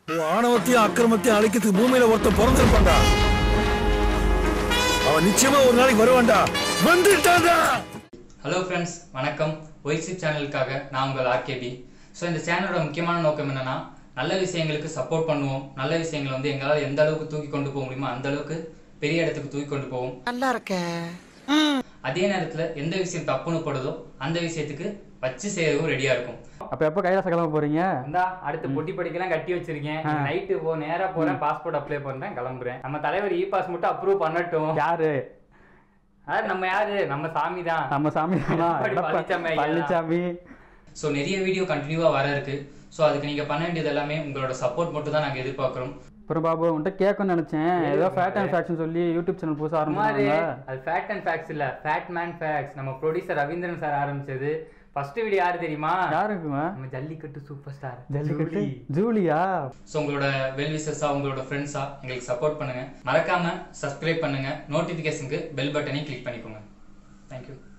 உன் ஆணவத்தையும் அக்கிரமத்தையும் அழிக்கிறதுக்கு பூமியில ஒருத்தன் பிறந்திருப்பான்டா அவன் நிச்சயமா ஒரு நாளைக்கு வருவான்டா வந்துட்டான்டா ஹலோ ஃப்ரெண்ட்ஸ் வணக்கம் ஒய்சிப் சேனலுக்காக நான் உங்கள் ஆர்கேபி ஸோ இந்த சேனலோட முக்கியமான நோக்கம் என்னன்னா நல்ல விஷயங்களுக்கு சப்போர்ட் பண்ணுவோம் நல்ல விஷயங்களை வந்து எங்களால் எந்த அளவுக்கு தூக்கி கொண்டு போக முடியுமோ அந்த அளவுக்கு பெரிய இடத்துக்கு தூக்கி கொண்டு போவோம் நல்லா இருக்க அதே நேரத்தில் எந்த விஷயம் தப்புன்னு படுதோ அந்த விஷயத்துக்கு வச்சு செய்யவும் ரெடியா இருக்கும் அப்ப எப்ப கைலாச கிளம்ப போறீங்க இந்தா அடுத்து பொட்டி படிக்கலாம் கட்டி வச்சிருக்கேன் நைட்டு போ நேரா போறேன் பாஸ்போர்ட் அப்ளை பண்றேன் கிளம்புறேன் நம்ம தலைவர் இ பாஸ் மட்டும் அப்ரூவ் பண்ணட்டும் யாரு அதாவது நம்ம யாரு நம்ம சாமி தான் நம்ம சாமி தானா? எடப்பாடி எடப்பா- பழனிசாமி ஐயா தான். பழனிசாமி ஸோ நிறைய வீடியோ கண்டினியூவா வர இருக்கு ஸோ அதுக்கு நீங்க பண்ண வேண்டியது எல்லாமே உங்களோட சப்போர்ட் மட்டும் தான் நாங்க எதிர்பார்க்கிறோம் அப்புறம் பாபு உன்கிட்ட கேட்கணும்னு நினைச்சேன் ஏதோ ஃபேட் அண்ட் ஃபேக்ஷன் சொல்லி யூடியூப் சேனல் புதுசா குமாரு ஆரம்பிச்சாங்க அது ஃபேட் அண்ட் ஃபேக்ஸ் இல்ல ஃபேட் மேன் ஃபேக்ஸ் நம்ம ப்ரொடியூசர் ரவீந்திரன் சார் ஆரம்பிச்சது ஃபர்ஸ்ட் வீடியோ யாரு தெரியுமா யாருக்குமா நம்ம Jallikattu super star Jallikattu Julia so உங்களோட வெல்விசஸா உங்களோட ஃப்ரெண்ட்ஸா எங்களுக்கு சப்போர்ட் பண்ணுங்க மறக்காம சப்ஸ்கிரைப் பண்ணுங்க நோட்டிஃபிகேஷனுக்கு பெல் பட்டனையும் கிளிக் பண்ணிக்கோங்க தேங்க்யூ